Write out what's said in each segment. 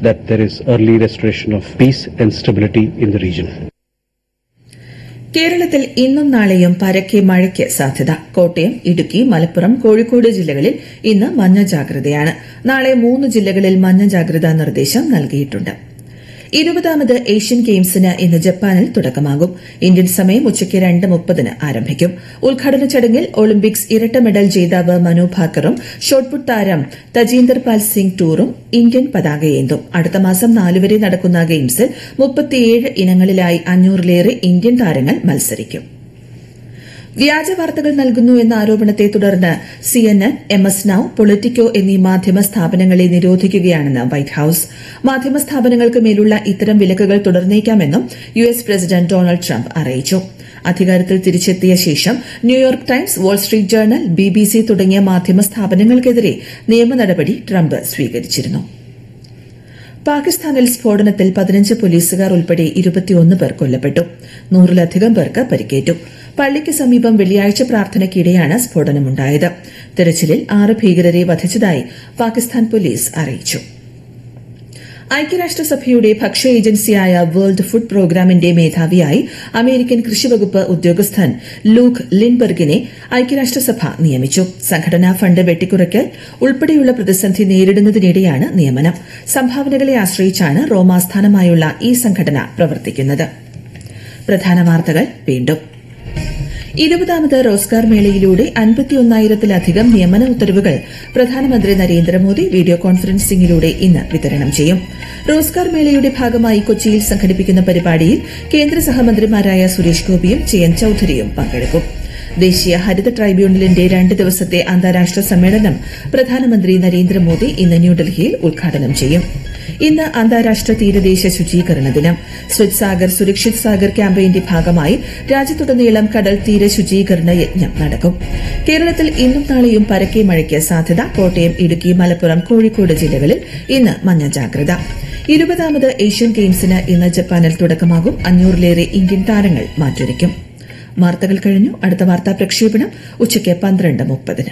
that there is early restoration of peace and stability in the region. കേരളത്തിൽ ഇന്നും നാളെയും പരക്കെ മഴയ്ക്ക് സാധ്യത കോട്ടയം ഇടുക്കി മലപ്പുറം കോഴിക്കോട് ജില്ലകളിൽ ഇന്ന് മഞ്ഞ ജാഗ്രതയാണ് നാളെ മൂന്ന് ജില്ലകളിൽ മഞ്ഞ ജാഗ്രതാ നിർദ്ദേശം നൽകിയിട്ടുണ്ട് ഇരുപതാമത് ഏഷ്യൻ ഗെയിംസിന് ഇന്ന് ജപ്പാനിൽ തുടക്കമാകും ഇന്ത്യൻ സമയം ഉച്ചയ്ക്ക് രണ്ട് മുപ്പതിന് ആരംഭിക്കും ഉദ്ഘാടന ചടങ്ങിൽ ഒളിമ്പിക്സ് ഇരട്ട മെഡൽ ജേതാവ് മനു ഭാക്കറും ഷോട്ട്പുട്ട് താരം തജീന്ദർ പാൽ സിംഗ് ടൂറും ഇന്ത്യൻ പതാകയേന്തും അടുത്ത മാസം നാലുവരെ നടക്കുന്ന ഗെയിംസിൽ മുപ്പത്തിയേഴ് ഇനങ്ങളിലായി അഞ്ഞൂറിലേറെ ഇന്ത്യൻ താരങ്ങൾ മത്സരിക്കും വ്യാജ വാർത്തകൾ നൽകുന്നു എന്ന ആരോപണത്തെ തുടർന്ന് CNN M S now politico എന്നീ മാധ്യമ സ്ഥാപനങ്ങളെ നിരോധിക്കുകയാണെന്ന് വൈറ്റ് ഹൌസ് മാധ്യമ സ്ഥാപനങ്ങൾക്ക് മേലുള്ള ഇത്തരം വിലക്കുകൾ തുടർന്നേക്കാമെന്നും U S president Donald Trump അറിയിച്ചു അധികാരത്തിൽ തിരിച്ചെത്തിയ ശേഷം New York Times Wall Street Journal BBC തുടങ്ങിയ മാധ്യമ സ്ഥാപനങ്ങൾക്കെതിരെ നിയമ നടപടി ട്രംപ് സ്വീകരിച്ചിരുന്നു പാകിസ്ഥാനിൽ സ്ഫോടനത്തിൽ പതിനഞ്ച് പോലീസുകാർ ഉൾപ്പെടെ ഇരുപത്തിയൊന്ന് പേർ കൊല്ലപ്പെട്ടു നൂറിലധികം പേർക്ക് പരിക്കേറ്റു പള്ളിക്ക് സമീപം വെള്ളിയാഴ്ച പ്രാർത്ഥനയ്ക്കിടെയാണ് സ്ഫോടനമുണ്ടായത് തെരച്ചിലിൽ ആറ് ഭീകരരെ വധിച്ചതായി പാകിസ്ഥാൻ പോലീസ് അറിയിച്ചു ഐക്യരാഷ്ട്രസഭയുടെ ഭക്ഷ്യ ഏജൻസിയായ വേൾഡ് ഫുഡ് പ്രോഗ്രാമിന്റെ മേധാവിയായി അമേരിക്കൻ കൃഷിവകുപ്പ് ഉദ്യോഗസ്ഥൻ ലൂക്ക് ലിൻബർഗിനെ ഐക്യരാഷ്ട്രസഭ നിയമിച്ചു സംഘടനാ ഫണ്ട് വെട്ടിക്കുറയ്ക്കൽ ഉൾപ്പെടെയുള്ള പ്രതിസന്ധി നേരിടുന്നതിനിടെയാണ് നിയമനം സംഭാവനകളെ ആശ്രയിച്ചാണ് റോമാസ്ഥാനമായുള്ള ഈ സംഘടന പ്രവർത്തിക്കുന്നത് പ്രധാന വാർത്തകൾ വീണ്ടും ഇരുപതാമത് റോസ്ഗാർ മേളയിലൂടെ അൻപത്തിയൊന്നായിരത്തിലധികം നിയമന ഉത്തരവുകൾ പ്രധാനമന്ത്രി നരേന്ദ്രമോദി വീഡിയോ കോൺഫറൻസിംഗിലൂടെ ഇന്ന് വിതരണം ചെയ്യും റോസ്ഗാർ മേളയുടെ ഭാഗമായി കൊച്ചിയിൽ സംഘടിപ്പിക്കുന്ന പരിപാടിയിൽ കേന്ദ്ര സഹമന്ത്രിമാരായ സുരേഷ് ഗോപിയും ജയന്ത് ചൌധരിയും പങ്കെടുക്കും ദേശീയ ഹരിത ട്രൈബ്യൂണലിന്റെ രണ്ട് ദിവസത്തെ അന്താരാഷ്ട്ര സമ്മേളനം പ്രധാനമന്ത്രി നരേന്ദ്രമോദി ഇന്ന് ന്യൂഡൽഹിയിൽ ഉദ്ഘാടനം ചെയ്യും ഇന്ന് അന്താരാഷ്ട്ര തീരദേശ ശുചീകരണ ദിനം സ്വച്ഛ് സാഗർ സുരക്ഷിത് സാഗർ ക്യാമ്പയിന്റെ ഭാഗമായി രാജ്യത്തുടനീളം കടൽ തീര ശുചീകരണ യജ്ഞം നടക്കും കേരളത്തിൽ ഇന്നും നാളെയും പരക്കെ മഴയ്ക്ക് സാധ്യത കോട്ടയം ഇടുക്കി മലപ്പുറം കോഴിക്കോട് ജില്ലകളിൽ ഇന്ന് മഞ്ഞ ജാഗ്രത ഇരുപതാമത് ഏഷ്യൻ ഗെയിംസിന് ഇന്ന് ജപ്പാനിൽ തുടക്കമാകും അഞ്ഞൂറിലേറെ ഇന്ത്യൻ താരങ്ങൾ മാറ്റുരയ്ക്കും വാർത്തകൾ കഴിഞ്ഞു അടുത്ത വാർത്താ പ്രക്ഷേപണം ഉച്ചയ്ക്ക് പന്ത്രണ്ട് മുപ്പതിന്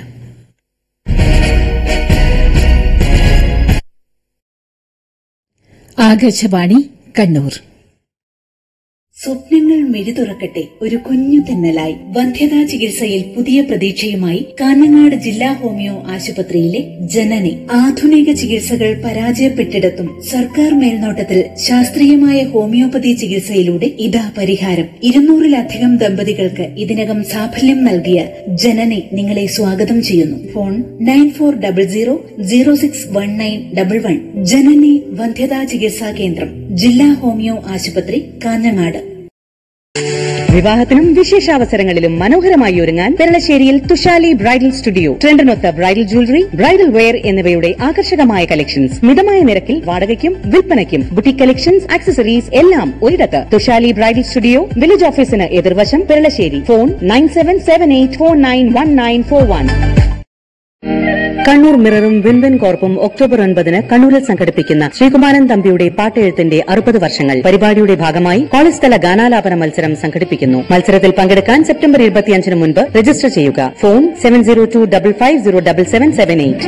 ആകാശവാണി കണ്ണൂർ സ്വപ്നങ്ങൾ മിഴി തുറക്കട്ടെ ഒരു കുഞ്ഞു തെന്നലായി വന്ധ്യതാ ചികിത്സയിൽ പുതിയ പ്രതീക്ഷയുമായി കാഞ്ഞങ്ങാട് ജില്ലാ ഹോമിയോ ആശുപത്രിയിലെ ജനനി ആധുനിക ചികിത്സകൾ പരാജയപ്പെട്ടിടത്തും സർക്കാർ മേൽനോട്ടത്തിൽ ശാസ്ത്രീയമായ ഹോമിയോപ്പതി ചികിത്സയിലൂടെ ഇതാ പരിഹാരം ഇരുന്നൂറിലധികം ദമ്പതികൾക്ക് ഇതിനകം സാഫല്യം നൽകിയ ജനനി നിങ്ങളെ സ്വാഗതം ചെയ്യുന്നു phone nine four double zero zero six one nine double one Janani വന്ധ്യതാ ചികിത്സാ കേന്ദ്രം ജില്ലാ ഹോമിയോ ആശുപത്രി കാഞ്ഞങ്ങാട് വിവാഹത്തിനും വിശേഷാവസരങ്ങളിലും മനോഹരമായി ഒരുങ്ങാൻ പെരളശ്ശേരിയിൽ തുഷാലി ബ്രൈഡൽ സ്റ്റുഡിയോ ട്രെൻഡിനൊത്ത ബ്രൈഡൽ ജ്വല്ലറി ബ്രൈഡൽ വെയർ എന്നിവയുടെ ആകർഷകമായ കളക്ഷൻസ് മിതമായ നിരക്കിൽ വാടകയ്ക്കും വിൽപ്പനയ്ക്കും ബുട്ടിക് കളക്ഷൻസ് ആക്സസറീസ് എല്ലാം ഒരിടത്ത് തുഷാലി ബ്രൈഡൽ സ്റ്റുഡിയോ വില്ലേജ് ഓഫീസിന് എതിർവശം Peralassery phone nine seven seven eight four nine one nine four one Kannur മിററും വിൻവെൻ കോർപ്പും ഒക്ടോബർ ഒൻപതിന് കണ്ണൂരിൽ സംഘടിപ്പിക്കുന്ന ശ്രീകുമാരൻ തമ്പിയുടെ പാട്ടെഴുത്തിന്റെ അറുപത് വർഷങ്ങൾ പരിപാടിയുടെ ഭാഗമായി കോളേജ് തല ഗാനാലാപന മത്സരം സംഘടിപ്പിക്കുന്നു മത്സരത്തിൽ പങ്കെടുക്കാൻ സെപ്റ്റംബർ ഇരുപത്തിയഞ്ചിന് മുൻപ് രജിസ്റ്റർ ചെയ്യുക phone seven zero two double five zero double seven seven eight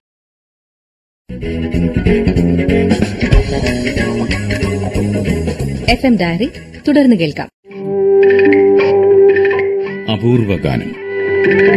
F M diary തുടർന്ന് കേൾക്കാം അപൂർവ ഗാനം